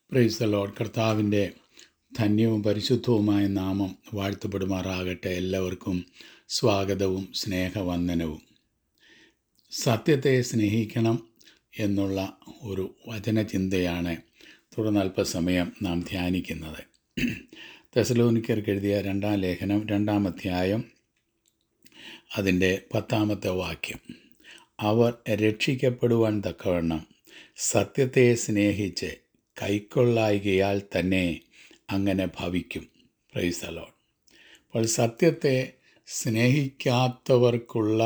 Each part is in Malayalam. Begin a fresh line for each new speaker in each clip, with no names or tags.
പ്രൈസ് ദ ലോഡ് കർത്താവിൻ്റെ ധന്യവും പരിശുദ്ധവുമായ നാമം വാഴ്ത്തപ്പെടുമാറാകട്ടെ എല്ലാവർക്കും സ്വാഗതവും സ്നേഹവന്ദനവും സത്യത്തെ സ്നേഹിക്കണം എന്നുള്ള ഒരു വചനചിന്തയാണ് തുടർന്ന് അല്പസമയം നാം ധ്യാനിക്കുന്നത് തെസലോനിക്കർക്ക് എഴുതിയ രണ്ടാം ലേഖനം രണ്ടാം അധ്യായം അതിൻ്റെ പത്താമത്തെ വാക്യം അവർ രക്ഷിക്കപ്പെടുവാൻ തക്കവണ്ണം സത്യത്തെ സ്നേഹിച്ച് കൈക്കൊള്ളായികയാൽ തന്നെ അങ്ങനെ ഭവിക്കും പ്രൈസ് അലോൺ അപ്പോൾ സത്യത്തെ സ്നേഹിക്കാത്തവർക്കുള്ള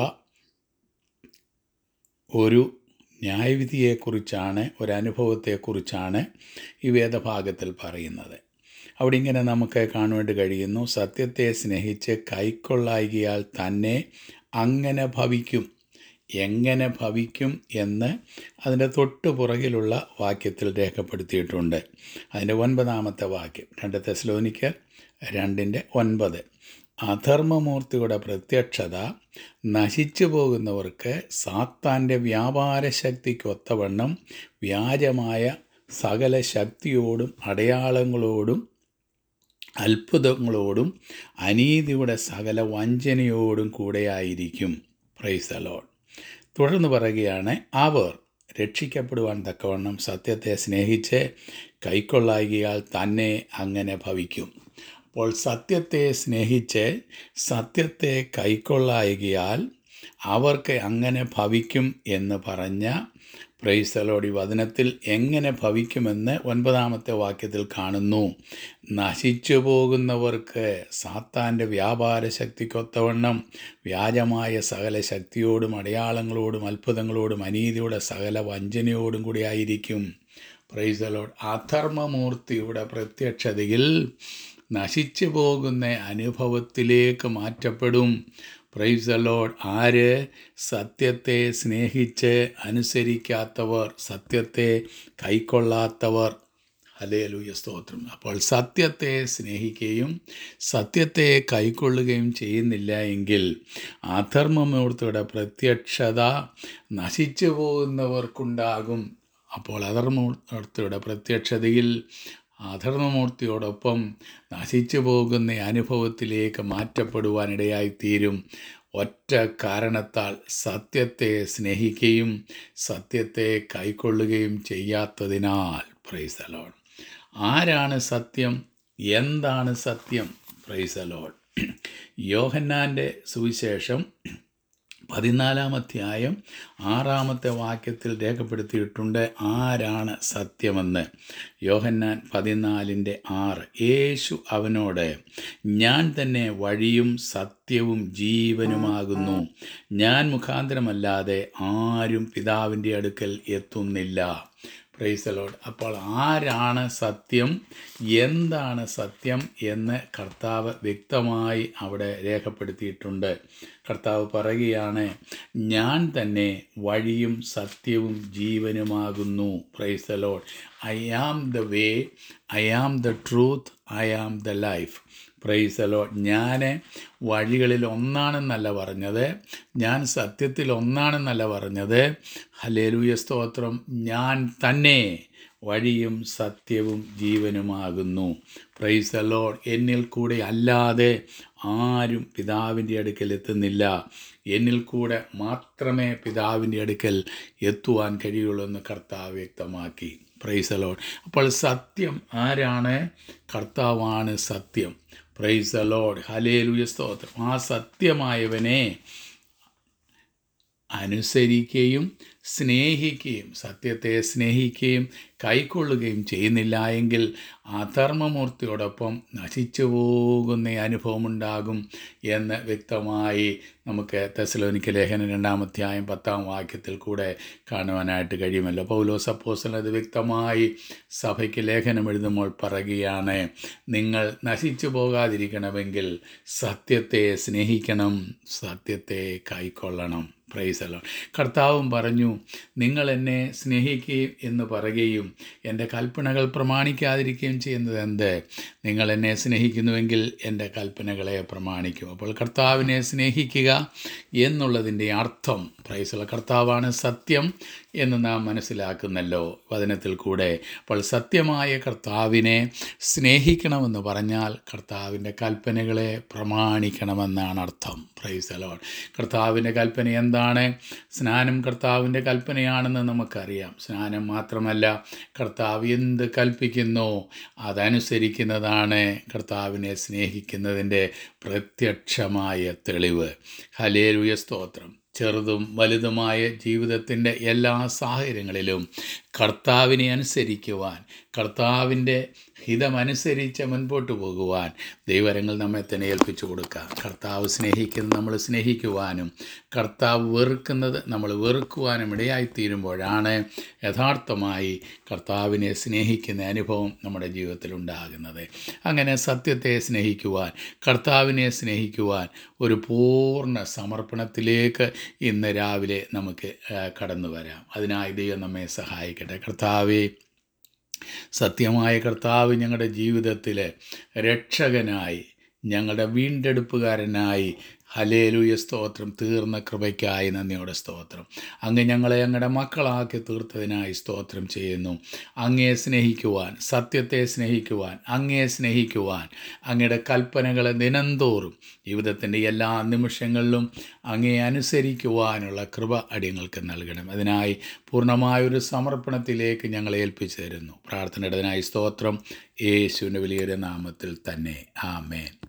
ഒരു ന്യായവിധിയെക്കുറിച്ചാണ് ഒരനുഭവത്തെക്കുറിച്ചാണ് ഈ വേദഭാഗത്തിൽ പറയുന്നത് അവിടെ ഇങ്ങനെ നമുക്ക് കാണുവാൻ കഴിയുന്നു സത്യത്തെ സ്നേഹിച്ച് കൈക്കൊള്ളായികയാൽ തന്നെ അങ്ങനെ ഭവിക്കും എങ്ങനെ ഭവിക്കും എന്ന് അതിൻ്റെ തൊട്ടു പുറകിലുള്ള വാക്യത്തിൽ രേഖപ്പെടുത്തിയിട്ടുണ്ട് അതിൻ്റെ ഒൻപതാമത്തെ വാക്യം രണ്ട് തെസ്ലോനിക്കർ രണ്ടിൻ്റെ ഒൻപത് അധർമ്മമൂർത്തിയുടെ പ്രത്യക്ഷത നശിച്ചു പോകുന്നവർക്ക് സാത്താൻ്റെ വ്യാപാര ശക്തിക്കൊത്തവണ്ണം വ്യാജമായ സകല ശക്തിയോടും അടയാളങ്ങളോടും അത്ഭുതങ്ങളോടും അനീതിയുടെ സകല വഞ്ചനയോടും കൂടെയായിരിക്കും പ്രൈസ് അലോൺ തുടർന്ന് പറയുകയാണ് അവർ രക്ഷിക്കപ്പെടുവാൻ തക്കവണ്ണം സത്യത്തെ സ്നേഹിച്ച് കൈക്കൊള്ളായികയാൽ തന്നെ അങ്ങനെ ഭവിക്കും അപ്പോൾ സത്യത്തെ സ്നേഹിച്ച് സത്യത്തെ കൈക്കൊള്ളായികയാൽ അവർക്ക് അങ്ങനെ ഭവിക്കും എന്ന് പറഞ്ഞ പ്രൈസലോടി വചനത്തിൽ എങ്ങനെ ഭവിക്കുമെന്ന് ഒൻപതാമത്തെ വാക്യത്തിൽ കാണുന്നു നശിച്ചു പോകുന്നവർക്ക് സാത്താൻ്റെ വ്യാപാര ശക്തിക്കൊത്തവണ്ണം വ്യാജമായ സകല ശക്തിയോടും അടയാളങ്ങളോടും അത്ഭുതങ്ങളോടും അനീതിയുടെ സകല വഞ്ചനയോടും കൂടി ആയിരിക്കും പ്രൈസലോഡ് അധർമ്മമൂർത്തിയുടെ പ്രത്യക്ഷതയിൽ നശിച്ചു പോകുന്ന അനുഭവത്തിലേക്ക് മാറ്റപ്പെടും പ്രൈസ് ലോഡ് ആര് സത്യത്തെ സ്നേഹിച്ച് അനുസരിക്കാത്തവർ സത്യത്തെ കൈക്കൊള്ളാത്തവർ ഹലേലൂയ സ്തോത്രം അപ്പോൾ സത്യത്തെ സ്നേഹിക്കുകയും സത്യത്തെ കൈക്കൊള്ളുകയും ചെയ്യുന്നില്ല എങ്കിൽ അധർമ്മമൂർത്തിയുടെ പ്രത്യക്ഷത നശിച്ചു പോകുന്നവർക്കുണ്ടാകും അപ്പോൾ അധർമ്മൂർത്തിയുടെ പ്രത്യക്ഷതയിൽ അധർമ്മമൂർത്തിയോടൊപ്പം നശിച്ചു പോകുന്ന അനുഭവത്തിലേക്ക് മാറ്റപ്പെടുവാനിടയായിത്തീരും ഒറ്റ കാരണത്താൽ സത്യത്തെ സ്നേഹിക്കുകയും സത്യത്തെ കൈക്കൊള്ളുകയും ചെയ്യാത്തതിനാൽ പ്രൈസ് അലോൺ ആരാണ് സത്യം എന്താണ് സത്യം പ്രൈസ് അലോൺ യോഹന്നാൻ്റെ സുവിശേഷം പതിനാലാം അധ്യായം ആറാമത്തെ വാക്യത്തിൽ രേഖപ്പെടുത്തിയിട്ടുണ്ട് ആരാണ് സത്യമെന്ന് യോഹന്നാൻ പതിനാലിൻ്റെ ആറ് യേശു അവനോട് ഞാൻ തന്നെ വഴിയും സത്യവും ജീവനുമാകുന്നു ഞാൻ മുഖാന്തരമല്ലാതെ ആരും പിതാവിൻ്റെ അടുക്കൽ എത്തുന്നില്ല പ്രൈസലോഡ് അപ്പോൾ ആരാണ് സത്യം എന്താണ് സത്യം എന്ന് കർത്താവ് വ്യക്തമായി അവിടെ രേഖപ്പെടുത്തിയിട്ടുണ്ട് കർത്താവ് പറയുകയാണ് ഞാൻ തന്നെ വഴിയും സത്യവും ജീവനുമാകുന്നു praise the Lord I am the way I am the truth I am the life praise the Lord ഞാൻ വഴികളിൽ ഒന്നാണെന്നല്ല പറഞ്ഞത് ഞാൻ സത്യത്തിൽ ഒന്നാണെന്നല്ല പറഞ്ഞത് ഹലേലൂയ സ്തോത്രം ഞാൻ തന്നെ വഴിയും സത്യവും ജീവനുമാകുന്നു പ്രൈസ് ലോഡ് എന്നിൽ കൂടെ അല്ലാതെ ആരും പിതാവിൻ്റെ അടുക്കൽ എത്തുന്നില്ല എന്നിൽ കൂടെ മാത്രമേ പിതാവിൻ്റെ അടുക്കൽ എത്തുവാൻ കഴിയുള്ളൂ എന്ന് കർത്താവ് വ്യക്തമാക്കി പ്രൈസ് ലോഡ് അപ്പോൾ സത്യം ആരാണ് കർത്താവാണ് സത്യം പ്രൈസ് ലോഡ് ഹലേലുയ സ്തോത്രം ആ സത്യമായവനെ അനുസരിക്കുകയും സ്നേഹിക്കുകയും സത്യത്തെ സ്നേഹിക്കുകയും കൈക്കൊള്ളുകയും ചെയ്യുന്നില്ല എങ്കിൽ അധർമ്മമൂർത്തിയോടൊപ്പം നശിച്ചു പോകുന്ന അനുഭവമുണ്ടാകും എന്ന് വ്യക്തമായി നമുക്ക് തെസലോനിക്ക ലേഖനം രണ്ടാമധ്യായം പത്താം വാക്യത്തിൽ കൂടെ കാണുവാനായിട്ട് കഴിയുമല്ലോ പൗലോസ് അപ്പോസ്റ്റൽ അത് വ്യക്തമായി സഭയ്ക്ക് ലേഖനം എഴുതുമ്പോൾ പറയുകയാണ് നിങ്ങൾ നശിച്ചു പോകാതിരിക്കണമെങ്കിൽ സത്യത്തെ സ്നേഹിക്കണം സത്യത്തെ കൈക്കൊള്ളണം പ്രൈസലോ കർത്താവും പറഞ്ഞു നിങ്ങൾ എന്നെ സ്നേഹിക്കുകയും എന്ന് പറയുകയും എൻ്റെ കൽപ്പനകൾ പ്രമാണിക്കാതിരിക്കുകയും ചെയ്യുന്നത് എന്ത് നിങ്ങൾ എന്നെ സ്നേഹിക്കുന്നുവെങ്കിൽ എൻ്റെ കൽപ്പനകളെ പ്രമാണിക്കും അപ്പോൾ കർത്താവിനെ സ്നേഹിക്കുക എന്നുള്ളതിൻ്റെ അർത്ഥം പ്രൈസുള്ള കർത്താവാണ് സത്യം എന്ന് നാം മനസ്സിലാക്കുന്നല്ലോ വചനത്തിൽ കൂടെ അപ്പോൾ സത്യമായ കർത്താവിനെ സ്നേഹിക്കണമെന്ന് പറഞ്ഞാൽ കർത്താവിൻ്റെ കൽപ്പനകളെ പ്രമാണിക്കണമെന്നാണ് അർത്ഥം പ്രൈസ് അലോൺ കർത്താവിൻ്റെ കൽപ്പന എന്താണ് സ്നാനം കർത്താവിൻ്റെ കൽപ്പനയാണെന്ന് നമുക്കറിയാം സ്നാനം മാത്രമല്ല കർത്താവ് എന്ത് കൽപ്പിക്കുന്നോ അതനുസരിക്കുന്നതാണ് കർത്താവിനെ സ്നേഹിക്കുന്നതിൻ്റെ പ്രത്യക്ഷമായ തെളിവ് ഹലേലുയ സ്തോത്രം ചെറുതും വലുതുമായ ജീവിതത്തിൻ്റെ എല്ലാ സാഹചര്യങ്ങളിലും കർത്താവിനെ അനുസരിക്കുവാൻ കർത്താവിൻ്റെ ഹിതമനുസരിച്ച് മുൻപോട്ട് പോകുവാൻ ദൈവരങ്ങൾ നമ്മെ തന്നെ ഏൽപ്പിച്ചു കൊടുക്കുക കർത്താവ് സ്നേഹിക്കുന്നത് നമ്മൾ സ്നേഹിക്കുവാനും കർത്താവ് വെറുക്കുന്നത് നമ്മൾ വെറുക്കുവാനും ഇടയായിത്തീരുമ്പോഴാണ് യഥാർത്ഥമായി കർത്താവിനെ സ്നേഹിക്കുന്ന അനുഭവം നമ്മുടെ ജീവിതത്തിൽ ഉണ്ടാകുന്നത് അങ്ങനെ സത്യത്തെ സ്നേഹിക്കുവാൻ കർത്താവിനെ സ്നേഹിക്കുവാൻ ഒരു പൂർണ്ണ സമർപ്പണത്തിലേക്ക് ഇന്ന് രാവിലെ നമുക്ക് ആ, കടന്നു വരാം അതിനായി ദൈവം നമ്മെ സഹായിക്കട്ടെ കർത്താവേ സത്യമായ കർത്താവ് ഞങ്ങളുടെ ജീവിതത്തിൽ രക്ഷകനായി ഞങ്ങളുടെ വീണ്ടെടുപ്പുകാരനായി ഹലേലുയ സ്തോത്രം തീർന്ന കൃപയ്ക്കായി നന്ദിയോടെ സ്തോത്രം അങ്ങ് ഞങ്ങളെ ഞങ്ങളുടെ മക്കളാക്കി തീർത്തതിനായി സ്തോത്രം ചെയ്യുന്നു അങ്ങേ സ്നേഹിക്കുവാൻ സത്യത്തെ സ്നേഹിക്കുവാൻ അങ്ങേ സ്നേഹിക്കുവാൻ അങ്ങയുടെ കൽപ്പനകളെ ദിനംതോറും ജീവിതത്തിൻ്റെ എല്ലാ നിമിഷങ്ങളിലും അങ്ങേ അനുസരിക്കുവാനുള്ള കൃപ അടിയങ്ങൾക്ക് നൽകണം അതിനായി പൂർണ്ണമായൊരു സമർപ്പണത്തിലേക്ക് ഞങ്ങളെ ഏൽപ്പിച്ചു തരുന്നു പ്രാർത്ഥനയുടേതിനായി സ്തോത്രം യേശുവിൻ്റെ വലിയൊരു നാമത്തിൽ തന്നെ ആമേൻ